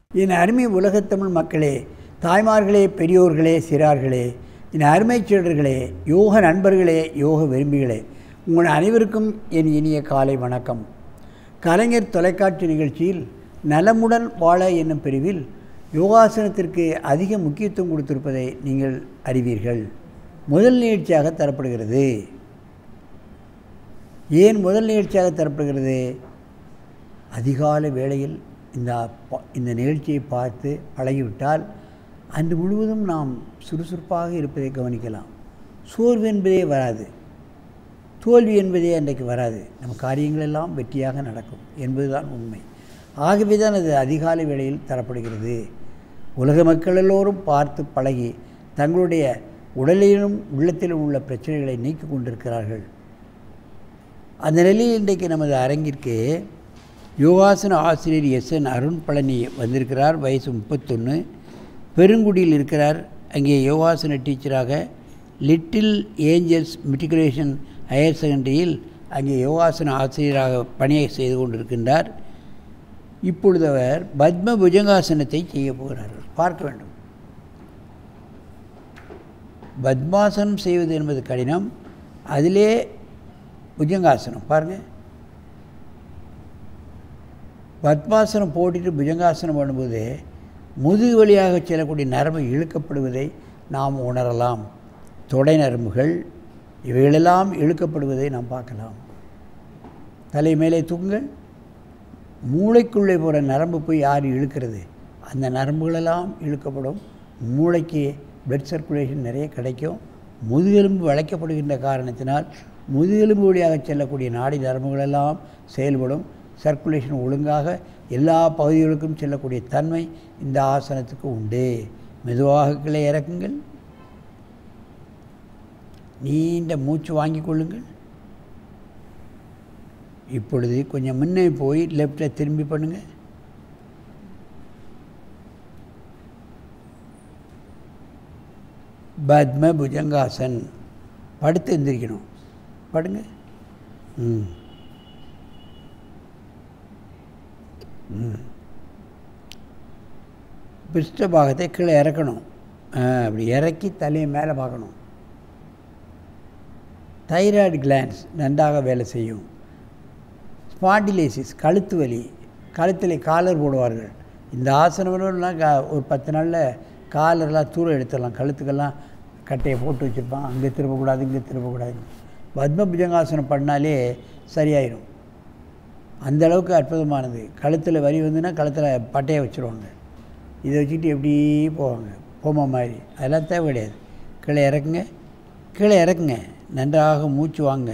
என் அருமை உலகத்தமிழ் மக்களே தாய்மார்களே பெரியோர்களே சிறார்களே என் அருமைச் சீடர்களே யோக நண்பர்களே யோக விரும்பிகளே உங்கள் அனைவருக்கும் என் இனிய காலை வணக்கம் கலைஞர் தொலைக்காட்சி நிகழ்ச்சியில் நலமுடன் வாழ என்னும் பிரிவில் யோகாசனத்திற்கு அதிக முக்கியத்துவம் கொடுத்திருப்பதை நீங்கள் அறிவீர்கள் முதல் நிகழ்ச்சியாக தரப்படுகிறது ஏன் முதல் நிகழ்ச்சியாக தரப்படுகிறது அதிகாலை வேளையில் இந்த ப- இந்த நிகழ்ச்சியை பார்த்து பழகிவிட்டால் அன்று முழுவதும் நாம் சுறுசுறுப்பாக இருப்பதை கவனிக்கலாம் சோர்வு என்பதே வராது தோல்வி என்பதே அன்றைக்கு வராது நம்ம காரியங்கள் எல்லாம் வெற்றியாக நடக்கும் என்பதுதான் உண்மை ஆகவே தான் அது அதிகாலை வேளையில் தரப்படுகிறது உலக மக்கள் எல்லோரும் பார்த்து பழகி தங்களுடைய உடலிலும் உள்ளத்திலும் உள்ள பிரச்சனைகளை நீக்கிக் கொண்டிருக்கிறார்கள் அந்த நிலையில் இன்றைக்கு நமது அரங்கிற்கு யோகாசன ஆசிரியர் எஸ் என் அருண் பழனி வந்திருக்கிறார் வயசு முப்பத்தொன்று பெருங்குடியில் இருக்கிறார் அங்கே யோகாசன டீச்சராக லிட்டில் ஏஞ்சல்ஸ் மெட்ரிகுலேஷன் ஹையர் செகண்டரியில் அங்கே யோகாசன ஆசிரியராக பணியை செய்து கொண்டிருக்கின்றார் இப்பொழுது அவர் பத்ம புஜங்காசனத்தை செய்ய போகிறார்கள் பார்க்க வேண்டும் பத்மாசனம் செய்வது என்பது கடினம் அதிலே புஜங்காசனம் பாருங்கள் பத்மாசனம் போட்டுட்டு புஜங்காசனம் பண்ணும்போது முதுகு வழியாக செல்லக்கூடிய நரம்பு இழுக்கப்படுவதை நாம் உணரலாம் தொடை நரம்புகள் இவைகளெல்லாம் இழுக்கப்படுவதை நாம் பார்க்கலாம் தலை மேலே தூங்குங்கள் மூளைக்குள்ளே போகிற நரம்பு போய் யார் இழுக்கிறது அந்த நரம்புகளெல்லாம் இழுக்கப்படும் மூளைக்கு பிளட் சர்க்குலேஷன் நிறைய கிடைக்கும் முதுகெலும்பு வளைக்கப்படுகின்ற காரணத்தினால் முதுகெலும்பு வழியாக செல்லக்கூடிய நாடி நரம்புகளெல்லாம் செயல்படும் சர்க்குலேஷன் ஒழுங்காக எல்லா பகுதிகளுக்கும் செல்லக்கூடிய தன்மை இந்த ஆசனத்துக்கு உண்டு மெதுவாக கீழே இறக்குங்கள் நீண்ட மூச்சு வாங்கிக் கொள்ளுங்கள் இப்பொழுது கொஞ்சம் முன்னே போய் லெஃப்டில் திரும்பி பண்ணுங்கள் பத்ம புஜங்காசன் படுத்து எந்திரிக்கணும் படுங்க ம் ம் பிஷ்ட பாகத்தை கீழே இறக்கணும் ஆ, அப்படி இறக்கி தலையை மேலே பார்க்கணும் தைராய்டு கிளான்ஸ் நன்றாக வேலை செய்யும் ஸ்பாண்டிலேசிஸ் கழுத்து வலி கழுத்தில் காலர் போடுவார்கள் இந்த ஆசனம்லாம் க ஒரு பத்து நாளில் காலர்லாம் தூரம் எடுத்துடலாம் கழுத்துக்கெல்லாம் கட்டையை போட்டு வச்சுருப்பான் அங்கே திரும்பக்கூடாது இங்கே திரும்பக்கூடாது பத்ம புஜங்காசனம் பண்ணாலே சரியாயிடும் அந்த அளவுக்கு அற்புதமானது கழுத்தில் வரி வந்துன்னா கழுத்தில் பட்டையை வச்சுருவாங்க இதை வச்சுக்கிட்டு எப்படி போவாங்க போமா மாதிரி அதெல்லாம் தேவை கிடையாது கீழே இறக்குங்க கீழே இறக்குங்க நன்றாக மூச்சு வாங்க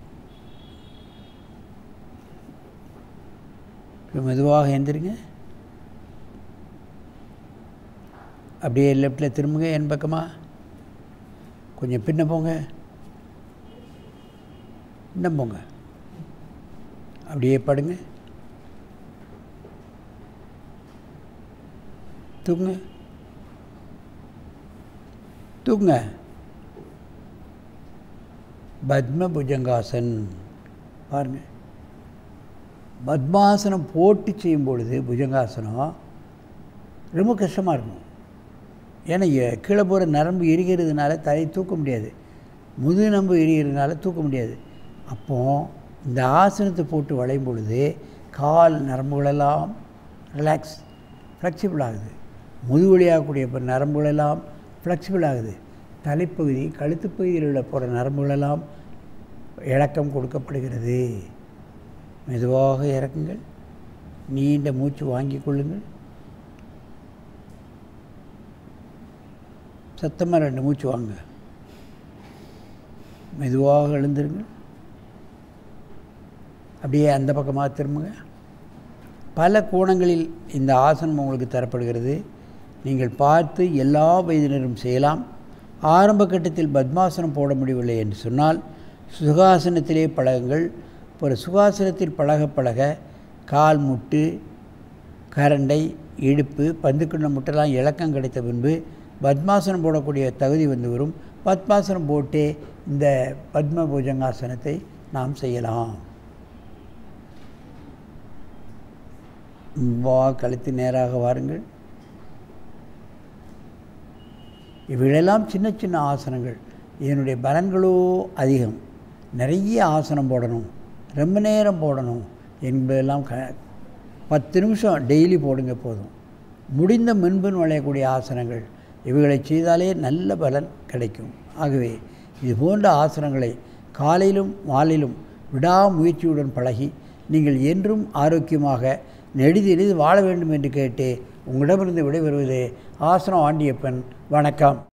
இப்ப மெதுவாக எந்திருங்க அப்படியே லெஃப்டில் திரும்புங்க என் பக்கமாக கொஞ்சம் பின்ன போங்க இன்னும் போங்க அப்படியே படுங்க தூக்குங்க தூக்குங்க பத்ம புஜங்காசன் பாருங்க பத்மாசனம் போட்டு செய்யும் பொழுது புஜங்காசனம் ரொம்ப கஷ்டமாக இருக்கும் ஏன்னா எ- கீழே போகிற நரம்பு எரிகிறதுனால தலையை தூக்க முடியாது முதுகு நம்பு எரிகிறதுனால தூக்க முடியாது அப்போது இந்த ஆசனத்தை போட்டு வளையும் பொழுது கால் நரம்புகளெல்லாம் ரிலாக்ஸ் ஃப்ளெக்சிபிள் ஆகுது முதுகு வழியாகக்கூடிய இப்ப நரம்புகளெல்லாம் ஃப்ளெக்சிபிள் ஆகுது தலைப்பகுதி கழுத்து பகுதியில் உள்ள போகிற நரம்புகளெல்லாம் இழக்கம் கொடுக்கப்படுகிறது மெதுவாக இறக்குங்கள் நீண்ட மூச்சு வாங்கிக் கொள்ளுங்கள் சத்தமாக ரெண்டு மூச்சு வாங்க மெதுவாக எழுந்திருங்கள் அப்படியே அந்த பக்கமாக திரும்புங்க பல கோணங்களில் இந்த ஆசனம் உங்களுக்கு தரப்படுகிறது நீங்கள் பார்த்து எல்லா வயதினரும் செய்யலாம் ஆரம்ப கட்டத்தில் பத்மாசனம் போட முடியவில்லை என்று சொன்னால் சுகாசனத்திலே பழகுங்கள் ஒரு சுகாசனத்தில் பழக பழக கால் முட்டு கரண்டை இடுப்பு பந்துக்குண்ட முட்டெல்லாம் இலக்கம் கிடைத்த பின்பு பத்மாசனம் போடக்கூடிய தகுதி வந்து வரும் பத்மாசனம் போட்டே இந்த பத்ம புஜங்காசனத்தை நாம் செய்யலாம் வா கழுத்து நேராக வாருங்கள் இவைகளெல்லாம் சின்ன சின்ன ஆசனங்கள் இதனுடைய பலன்களோ அதிகம் நிறைய ஆசனம் போடணும் ரொம்ப நேரம் போடணும் என்பதெல்லாம் க பத்து நிமிஷம் டெய்லி போடுங்க போதும் முடிந்த முன்பின் வளையக்கூடிய ஆசனங்கள் இவைகளை செய்தாலே நல்ல பலன் கிடைக்கும் ஆகவே இது போன்ற ஆசனங்களை காலையிலும் மாலையிலும் விடாமுயற்சியுடன் பழகி நீங்கள் என்றும் ஆரோக்கியமாக நெடிது எளிது வாழ வேண்டும் என்று கேட்டு உங்களிடமிருந்து விடைபெறுவது ஆசனம் ஆண்டியப்பன் வணக்கம்